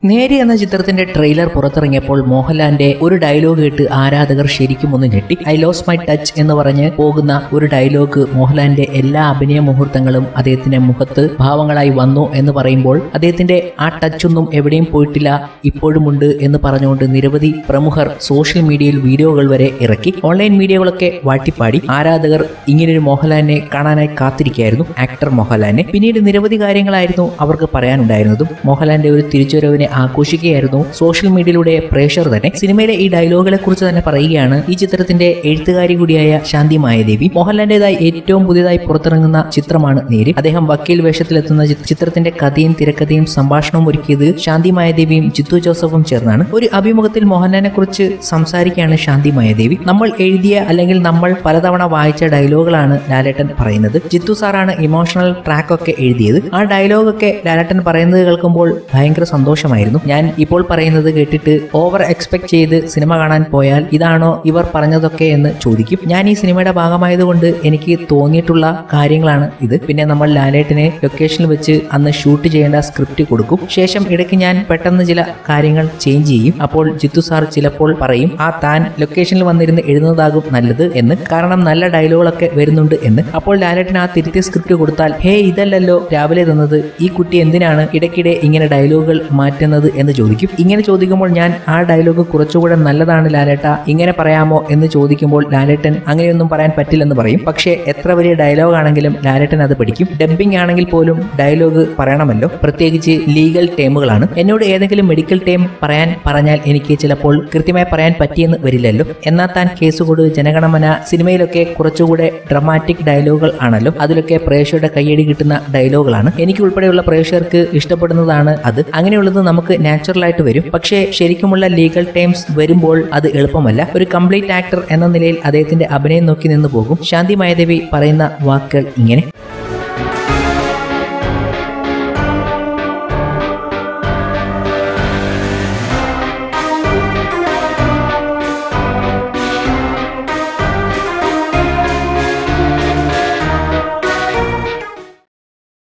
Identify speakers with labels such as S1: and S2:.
S1: നേരി എന്ന ചിത്രത്തിന്റെ ട്രെയിലർ പുറത്തിറങ്ങിയപ്പോൾ മോഹൻലാലിന്റെ ഒരു ഡയലോഗ് കേട്ട് ആരാധകർ ശരിക്കും ഒന്ന് ഞെട്ടി ഐ ലോസ് മൈ ടച്ച് എന്ന് പറഞ്ഞ് പോകുന്ന ഒരു ഡയലോഗ് മോഹൻലാലിന്റെ എല്ലാ അഭിനയ മുഹൂർത്തങ്ങളും അദ്ദേഹത്തിന്റെ മുഖത്ത് ഭാവങ്ങളായി വന്നു എന്ന് പറയുമ്പോൾ അദ്ദേഹത്തിന്റെ ആ ടച്ച് ഒന്നും എവിടെയും പോയിട്ടില്ല ഇപ്പോഴുമുണ്ട് എന്ന് പറഞ്ഞുകൊണ്ട് നിരവധി പ്രമുഖർ സോഷ്യൽ മീഡിയയിൽ വീഡിയോകൾ വരെ ഇറക്കി ഓൺലൈൻ മീഡിയകളൊക്കെ വാട്ടിപ്പാടി ആരാധകർ ഇങ്ങനൊരു മോഹൻലാലിനെ കാണാനായി കാത്തിരിക്കുകയായിരുന്നു ആക്ടർ മോഹൻലാലിനെ പിന്നീട് നിരവധി കാര്യങ്ങളായിരുന്നു അവർക്ക് പറയാനുണ്ടായിരുന്നതും മോഹൻലാലിന്റെ ഒരു തിരിച്ചുവരവിനെ ആഘോഷിക്കുകയായിരുന്നു സോഷ്യൽ മീഡിയയിലൂടെ പ്രേക്ഷകർ തന്നെ സിനിമയിലെ ഈ ഡയലോഗുകളെ കുറിച്ച് തന്നെ പറയുകയാണ് ഈ ചിത്രത്തിന്റെ എഴുത്തുകാരി കൂടിയായ ശാന്തി മായദേവി മോഹൻലാലിന്റേതായി ഏറ്റവും പുതിയതായി പുറത്തിറങ്ങുന്ന ചിത്രമാണ് നേര് അദ്ദേഹം വക്കീൽ വേഷത്തിലെത്തുന്ന ചി- ചിത്രത്തിന്റെ കഥയും തിരക്കഥയും സംഭാഷണവും ഒരുക്കിയത് ശാന്തി മായദേവിയും ജിത്തു ജോസഫും ചേർന്നാണ് ഒരു അഭിമുഖത്തിൽ മോഹൻലാലിനെ കുറിച്ച് സംസാരിക്കുകയാണ് ശാന്തി മായദേവി നമ്മൾ എഴുതിയ അല്ലെങ്കിൽ നമ്മൾ പലതവണ വായിച്ച ഡയലോഗുകളാണ് ലാലേട്ടൻ പറയുന്നത് ജിത്തു സാറാണ് ഇമോഷണൽ ട്രാക്ക് ഒക്കെ എഴുതിയത് ആ ഡയലോഗൊക്കെ ലാലേട്ടൻ പറയുന്നത് കേൾക്കുമ്പോൾ ഭയങ്കര സന്തോഷമായിരുന്നു ഞാൻ ഇപ്പോൾ പറയുന്നത് കേട്ടിട്ട് ഓവർ എക്സ്പെക്ട് ചെയ്ത് സിനിമ കാണാൻ പോയാൽ ഇതാണോ ഇവർ പറഞ്ഞതൊക്കെ എന്ന് ചോദിക്കും ഞാൻ ഈ സിനിമയുടെ ഭാഗമായതുകൊണ്ട് എനിക്ക് തോന്നിയിട്ടുള്ള കാര്യങ്ങളാണ് ഇത് പിന്നെ നമ്മൾ ലാലേട്ടനെ ലൊക്കേഷനിൽ വെച്ച് അന്ന് ഷൂട്ട് ചെയ്യേണ്ട സ്ക്രിപ്റ്റ് കൊടുക്കും ശേഷം ഇടയ്ക്ക് ഞാൻ പെട്ടെന്ന് ചില കാര്യങ്ങൾ ചേഞ്ച് ചെയ്യും അപ്പോൾ ജിത്തു സാർ ചിലപ്പോൾ പറയും ആ താൻ ലൊക്കേഷനിൽ വന്നിരുന്ന് എഴുതുന്നതാകും നല്ലത് എന്ന് കാരണം നല്ല ഡയലോഗുകളൊക്കെ വരുന്നുണ്ട് എന്ന് അപ്പോൾ ലാലേട്ടൻ ആ തിരുത്തിയ സ്ക്രിപ്റ്റ് കൊടുത്താൽ ഹേ ഇതല്ലല്ലോ രാവിലെ തന്നത് ഈ കുട്ടി എന്തിനാണ് ഇടയ്ക്കിടെ ഇങ്ങനെ ഡയലോഗുകൾ മാറ്റുന്നത് എന്ന് ചോദിക്കും ഇങ്ങനെ ചോദിക്കുമ്പോൾ ഞാൻ ആ ഡയലോഗ് കുറച്ചുകൂടെ നല്ലതാണ് ലാലേട്ട ഇങ്ങനെ പറയാമോ എന്ന് ചോദിക്കുമ്പോൾ ലാലേട്ടൻ അങ്ങനെയൊന്നും പറയാൻ പറ്റില്ലെന്ന് പറയും പക്ഷേ എത്ര വലിയ ഡയലോഗ് ആണെങ്കിലും ലാലേട്ടൻ അത് പഠിക്കും ഡബ്ബിംഗ് ആണെങ്കിൽ പോലും ഡയലോഗ് പറയണമല്ലോ പ്രത്യേകിച്ച് ലീഗൽ ടേമുകളാണ് എന്നോട് ഏതെങ്കിലും മെഡിക്കൽ ടേം പറയാൻ പറഞ്ഞാൽ എനിക്ക് ചിലപ്പോൾ കൃത്യമായി പറയാൻ പറ്റിയെന്ന് വരില്ലല്ലോ എന്നാൽ താൻ കേസ് കൊടു ജനഗണമന സിനിമയിലൊക്കെ കുറച്ചുകൂടെ ഡ്രമാറ്റിക് ഡയലോഗുകൾ ആണല്ലോ അതിലൊക്കെ പ്രേക്ഷകരുടെ കയ്യടി കിട്ടുന്ന ഡയലോഗുകളാണ് എനിക്ക് ഉൾപ്പെടെയുള്ള പ്രേക്ഷകർക്ക് ഇഷ്ടപ്പെടുന്നതാണ് അത് അങ്ങനെയുള്ളത് നമുക്ക് നാച്ചുറൽ ആയിട്ട് വരും പക്ഷേ ശരിക്കുമുള്ള ലീഗൽ ടേംസ് വരുമ്പോൾ അത് എളുപ്പമല്ല ഒരു കംപ്ലീറ്റ് ആക്ടർ എന്ന നിലയിൽ അദ്ദേഹത്തിന്റെ അഭിനയം നോക്കി നിന്ന് പോകും ശാന്തി മായദേവി പറയുന്ന വാക്കുകൾ ഇങ്ങനെ